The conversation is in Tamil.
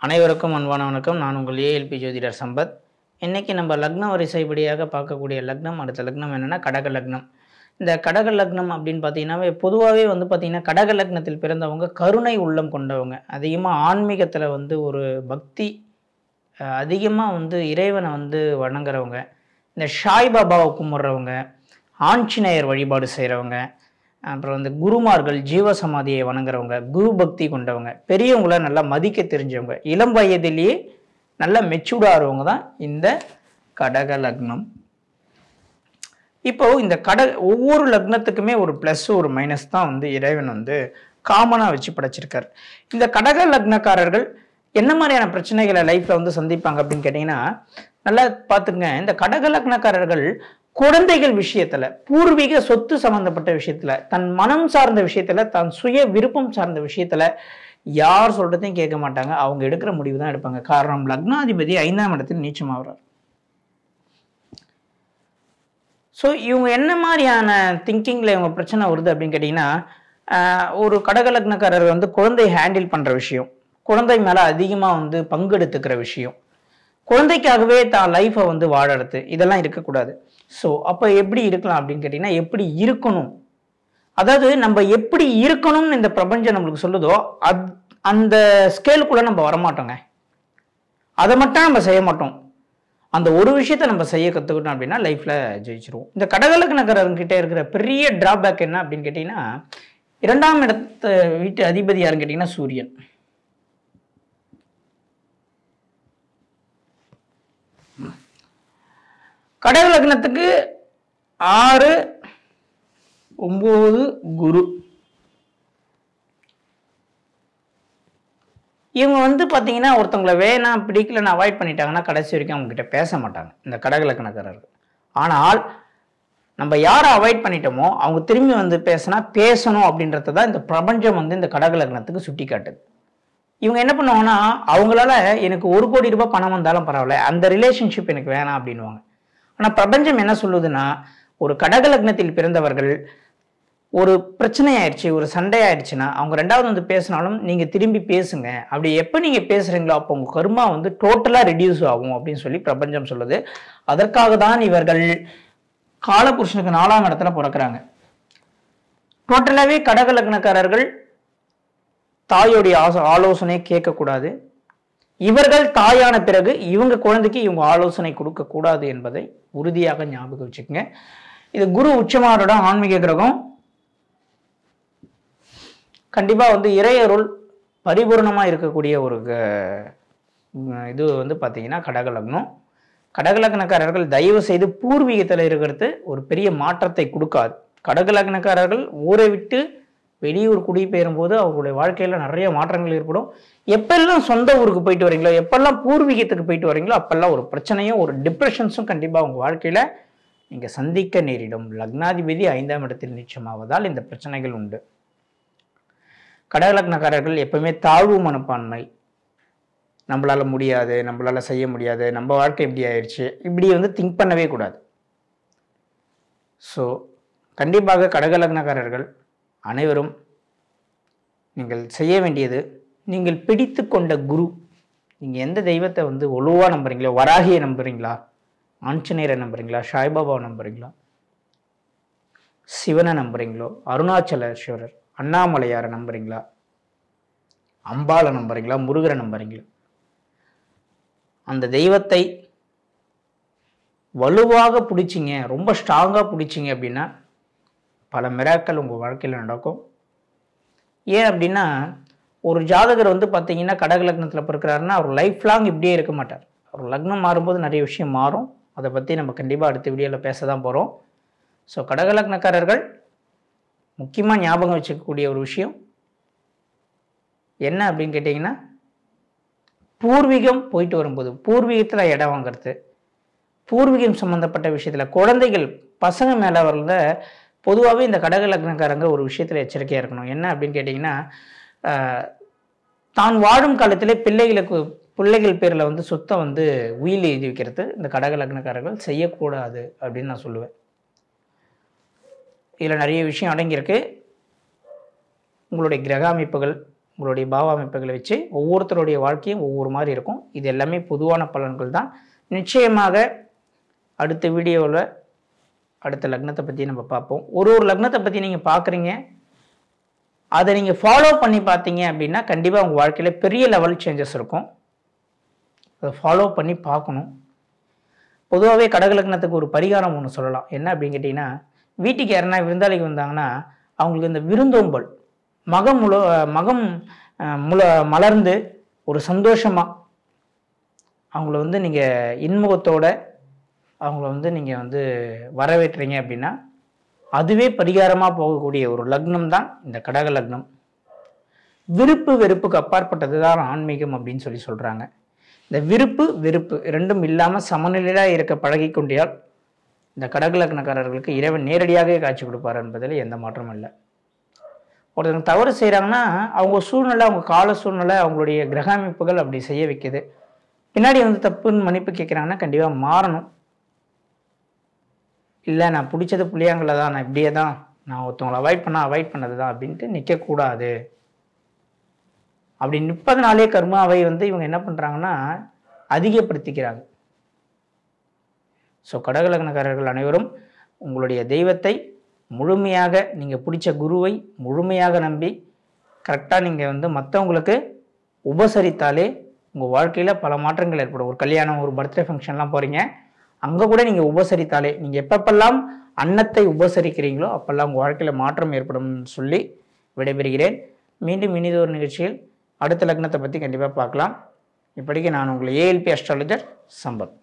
அனைவருக்கும் அன்பான வணக்கம் நான் உங்கள் ஏஎல்பி ஜோதிடர் சம்பத் இன்னைக்கு நம்ம லக்ன வரிசைப்படியாக பார்க்கக்கூடிய லக்னம் அடுத்த லக்னம் என்னன்னா கடக லக்னம் இந்த கடக லக்னம் அப்படின்னு பார்த்தீங்கன்னாவே பொதுவாகவே வந்து பார்த்தீங்கன்னா கடக லக்னத்தில் பிறந்தவங்க கருணை உள்ளம் கொண்டவங்க அதிகமாக ஆன்மீகத்தில் வந்து ஒரு பக்தி அதிகமாக வந்து இறைவனை வந்து வணங்குறவங்க இந்த ஷாய் பாபாவை கும்பிட்றவங்க ஆஞ்சநேயர் வழிபாடு செய்கிறவங்க அப்புறம் வந்து குருமார்கள் ஜீவசமாதியை வணங்குறவங்க குரு பக்தி கொண்டவங்க பெரியவங்கள நல்லா மதிக்க தெரிஞ்சவங்க இளம் வயதிலேயே நல்லா மெச்சூர்ட் ஆகிறவங்க தான் இந்த கடக லக்னம் இப்போ இந்த கட ஒவ்வொரு லக்னத்துக்குமே ஒரு ப்ளஸ் ஒரு மைனஸ் தான் வந்து இறைவன் வந்து காமனாக வச்சு படைச்சிருக்காரு இந்த கடக லக்னக்காரர்கள் என்ன மாதிரியான பிரச்சனைகளை லைஃப்பில் வந்து சந்திப்பாங்க அப்படின்னு கேட்டிங்கன்னா நல்லா பார்த்துங்க இந்த கடக லக்னக்காரர்கள் குழந்தைகள் விஷயத்துல பூர்வீக சொத்து சம்பந்தப்பட்ட விஷயத்துல தன் மனம் சார்ந்த விஷயத்துல தன் சுய விருப்பம் சார்ந்த விஷயத்துல யார் சொல்றதையும் கேட்க மாட்டாங்க அவங்க எடுக்கிற முடிவு தான் எடுப்பாங்க காரணம் லக்னாதிபதி ஐந்தாம் இடத்தில் நீச்சமாகிறார் ஸோ இவங்க என்ன மாதிரியான திங்கிங்கில் இவங்க பிரச்சனை வருது அப்படின்னு கேட்டிங்கன்னா ஆஹ், ஒரு கடக லக்னக்காரர் வந்து குழந்தை ஹேண்டில் பண்ணுற விஷயம் குழந்தை மேலே அதிகமாக வந்து பங்கெடுத்துக்கிற விஷயம் குழந்தைக்காகவே தான் லைஃப்பை வந்து வாழறது இதெல்லாம் இருக்கக்கூடாது ஸோ அப்போ எப்படி இருக்கலாம் அப்படின்னு கேட்டிங்கன்னா எப்படி இருக்கணும் அதாவது நம்ம எப்படி இருக்கணும்னு இந்த பிரபஞ்சம் நம்மளுக்கு சொல்லுதோ அத் அந்த ஸ்கேலுக்குள்ளே நம்ம வரமாட்டோங்க அதை மட்டும் நம்ம செய்ய மாட்டோம் அந்த ஒரு விஷயத்தை நம்ம செய்ய கற்றுக்கிட்டோம் அப்படின்னா லைஃப்பில் ஜெயிச்சிருவோம் இந்த கடகலக்கணக்காரர்கிட்ட இருக்கிற பெரிய டிராபேக் என்ன அப்படின்னு கேட்டிங்கன்னா இரண்டாம் இடத்து வீட்டு அதிபதி யாருன்னு கேட்டிங்கன்னா சூரியன் கடக லக்னத்துக்கு ஆறு ஒம்பது குரு இவங்க வந்து பார்த்தீங்கன்னா ஒருத்தவங்களை வேணாம் பிடிக்கலன்னு அவாய்ட் பண்ணிட்டாங்கன்னா கடைசி வரைக்கும் அவங்க கிட்ட பேச மாட்டாங்க இந்த கடக லக்னக்காரர்கள் ஆனால் நம்ம யாரை அவாய்ட் பண்ணிட்டோமோ அவங்க திரும்பி வந்து பேசினா பேசணும் அப்படின்றத தான் இந்த பிரபஞ்சம் வந்து இந்த கடக லக்னத்துக்கு சுட்டி காட்டுது இவங்க என்ன பண்ணுவாங்கன்னா அவங்களால எனக்கு ஒரு கோடி ரூபாய் பணம் வந்தாலும் பரவாயில்ல அந்த ரிலேஷன்ஷிப் எனக்கு வேணாம் அப்படின்னுவாங்க ஆனால் பிரபஞ்சம் என்ன சொல்லுதுன்னா ஒரு கடக லக்னத்தில் பிறந்தவர்கள் ஒரு பிரச்சனை ஆயிடுச்சு ஒரு சண்டை ஆயிடுச்சுன்னா அவங்க ரெண்டாவது வந்து பேசினாலும் நீங்கள் திரும்பி பேசுங்க அப்படி எப்போ நீங்கள் பேசுகிறீங்களோ அப்போ உங்கள் கர்மா வந்து டோட்டலாக ரெடியூஸ் ஆகும் அப்படின்னு சொல்லி பிரபஞ்சம் சொல்லுது அதற்காக தான் இவர்கள் காலபுருஷனுக்கு நாலாம் இடத்துல பிறக்கிறாங்க டோட்டலாகவே கடக லக்னக்காரர்கள் தாயோடைய ஆச- ஆலோசனை கேட்கக்கூடாது இவர்கள் தாயான பிறகு இவங்க குழந்தைக்கு இவங்க ஆலோசனை கொடுக்கக்கூடாது என்பதை உறுதியாக ஞாபகம் வச்சுக்கோங்க இது குரு உச்சமாரோட ஆன்மீக கிரகம் கண்டிப்பாக வந்து இறையருள் பரிபூர்ணமாக இருக்கக்கூடிய ஒரு க- உம், இது வந்து பார்த்தீங்கன்னா கடகலக்னம் கடகலக்னக்காரர்கள் தயவு செய்து பூர்வீகத்தில் இருக்கிறது ஒரு பெரிய மாற்றத்தை கொடுக்காது கடகலக்னக்காரர்கள் ஊரை விட்டு வெளியூர் குடிபெயரும் போது அவர்களுடைய வாழ்க்கையில் நிறைய மாற்றங்கள் ஏற்படும் எப்பெல்லாம் சொந்த ஊருக்கு போயிட்டு வரீங்களோ எப்பெல்லாம் பூர்வீகத்துக்கு போயிட்டு வரீங்களோ அப்பெல்லாம் ஒரு பிரச்சனையும் ஒரு டிப்ரெஷன்ஸும் கண்டிப்பாக உங்கள் வாழ்க்கையில் நீங்கள் சந்திக்க நேரிடும் லக்னாதிபதி ஐந்தாம் இடத்தில் நிச்சயமாவதால் இந்த பிரச்சனைகள் உண்டு கடகலக்னக்காரர்கள் எப்பவுமே தாழ்வு மனப்பான்மை நம்மளால முடியாது நம்மளால செய்ய முடியாது நம்ம வாழ்க்கை இப்படி ஆயிடுச்சு இப்படி வந்து திங்க் பண்ணவே கூடாது ஸோ கண்டிப்பாக கடகலக்னக்காரர்கள் அனைவரும் நீங்கள் செய்ய வேண்டியது நீங்கள் பிடித்து கொண்ட குரு நீங்கள் எந்த தெய்வத்தை வந்து ஒழுவா நம்புறீங்களோ வராகியை நம்புறீங்களா ஆஞ்சநேயரை நம்புறீங்களா சாய்பாபாவை நம்புறீங்களா சிவனை நம்புறீங்களோ அருணாச்சலேஸ்வரர் அண்ணாமலையாரை நம்புறீங்களா அம்பாளை நம்புறீங்களா முருகரை நம்புறீங்களா அந்த தெய்வத்தை வலுவாக பிடிச்சிங்க ரொம்ப ஸ்ட்ராங்காக பிடிச்சிங்க அப்படின்னா பல மிராக்கள் உங்கள் வாழ்க்கையில் நடக்கும் ஏன் அப்படின்னா ஒரு ஜாதகர் வந்து பார்த்தீங்கன்னா கடக லக்னத்தில் பிறக்கிறாருன்னா அவர் லைஃப் லாங் இப்படியே இருக்க மாட்டார் அவர் லக்னம் மாறும்போது நிறைய விஷயம் மாறும் அதை பற்றி நம்ம கண்டிப்பாக அடுத்த வீடியோவில் பேச தான் போகிறோம் ஸோ கடக லக்னக்காரர்கள் முக்கியமாக ஞாபகம் வச்சுக்கக்கூடிய ஒரு விஷயம் என்ன அப்படின்னு கேட்டிங்கன்னா பூர்வீகம் போயிட்டு வரும்போது பூர்வீகத்தில் இடம் வாங்குறது பூர்வீகம் சம்மந்தப்பட்ட விஷயத்தில் குழந்தைகள் பசங்க மேலே வரத பொதுவாகவே இந்த கடக லக்னக்காரங்க ஒரு விஷயத்தில் எச்சரிக்கையாக இருக்கணும் என்ன அப்படின்னு கேட்டிங்கன்னா ஆஹ், தான் வாழும் காலத்திலே பிள்ளைகளுக்கு பிள்ளைகள் பேரில் வந்து சொத்தை வந்து உயில் எழுதி வைக்கிறது இந்த கடக லக்னக்காரர்கள் செய்யக்கூடாது அப்படின்னு நான் சொல்லுவேன் இதில் நிறைய விஷயம் அடங்கியிருக்கு உங்களுடைய கிரக அமைப்புகள் உங்களுடைய பாவ அமைப்புகளை வச்சு ஒவ்வொருத்தருடைய வாழ்க்கையும் ஒவ்வொரு மாதிரி இருக்கும் இது எல்லாமே பொதுவான பலன்கள் தான் நிச்சயமாக அடுத்த வீடியோவில் அடுத்த லக்னத்தை பற்றி நம்ம பார்ப்போம் ஒரு ஒரு லக்னத்தை பற்றி நீங்கள் பார்க்குறீங்க அதை நீங்கள் ஃபாலோ பண்ணி பார்த்தீங்க அப்படின்னா கண்டிப்பாக உங்கள் வாழ்க்கையில் பெரிய லெவல் சேஞ்சஸ் இருக்கும் அதை ஃபாலோ பண்ணி பார்க்கணும் பொதுவாகவே கடகலக்னத்துக்கு ஒரு பரிகாரம் ஒன்று சொல்லலாம் என்ன அப்படின்னு கேட்டிங்கன்னா வீட்டுக்கு யாருன்னா விருந்தாளிக்கு வந்தாங்கன்னா அவங்களுக்கு இந்த விருந்தோம்பல் மகம் முழு மகம் அஹ், முல மலர்ந்து ஒரு சந்தோஷமாக அவங்கள வந்து நீங்கள் இன்முகத்தோட அவங்கள வந்து நீங்கள் வந்து வரவேற்றீங்க அப்படின்னா அதுவே பரிகாரமாக போகக்கூடிய ஒரு லக்னம் தான் இந்த கடக லக்னம் விருப்பு வெறுப்புக்கு அப்பாற்பட்டது தான் ஆன்மீகம் அப்படின்னு சொல்லி சொல்கிறாங்க இந்த விருப்பு வெறுப்பு ரெண்டும் இல்லாமல் சமநிலையாக இருக்க பழகி கொண்டியால் இந்த கடக லக்னக்காரர்களுக்கு இறைவன் நேரடியாகவே காட்சி கொடுப்பார் என்பதில் எந்த மாற்றமும் இல்லை ஒருத்தவங்க தவறு செய்கிறாங்கன்னா அவங்க சூழ்நிலை அவங்க கால சூழ்நிலை அவங்களுடைய கிரக அமைப்புகள் அப்படி செய்ய வைக்குது பின்னாடி வந்து தப்புன்னு மன்னிப்பு கேட்குறாங்கன்னா கண்டிப்பாக மாறணும் இல்லை நான் பிடிச்சது புளியாங்கல தான் நான் இப்படியே தான் நான் ஒருத்தவங்களை அவாய்ட் பண்ண அவாய்ட் பண்ணது தான் அப்படின்ட்டு நிற்கக்கூடாது அப்படி நிற்பதனாலே கர்மாவை வந்து இவங்க என்ன பண்ணுறாங்கன்னா அதிகப்படுத்திக்கிறாங்க ஸோ கடகலக்னக்காரர்கள் அனைவரும் உங்களுடைய தெய்வத்தை முழுமையாக நீங்கள் பிடிச்ச குருவை முழுமையாக நம்பி கரெக்டாக நீங்கள் வந்து மற்றவங்களுக்கு உபசரித்தாலே உங்கள் வாழ்க்கையில் பல மாற்றங்கள் ஏற்படும் ஒரு கல்யாணம் ஒரு பர்த்டே ஃபங்க்ஷன்லாம் போகிறீங்க அங்கே கூட நீங்கள் உபசரித்தாலே நீங்கள் எப்பப்பெல்லாம் அன்னத்தை உபசரிக்கிறீங்களோ அப்பெல்லாம் உங்கள் வாழ்க்கையில் மாற்றம் ஏற்படும்னு சொல்லி விடைபெறுகிறேன் மீண்டும் இனிதொரு நிகழ்ச்சியில் அடுத்த லக்னத்தை பற்றி கண்டிப்பாக பார்க்கலாம் இப்படிக்கு நான் உங்கள் ஏஎல்பி அஸ்ட்ராலஜர் சம்பத்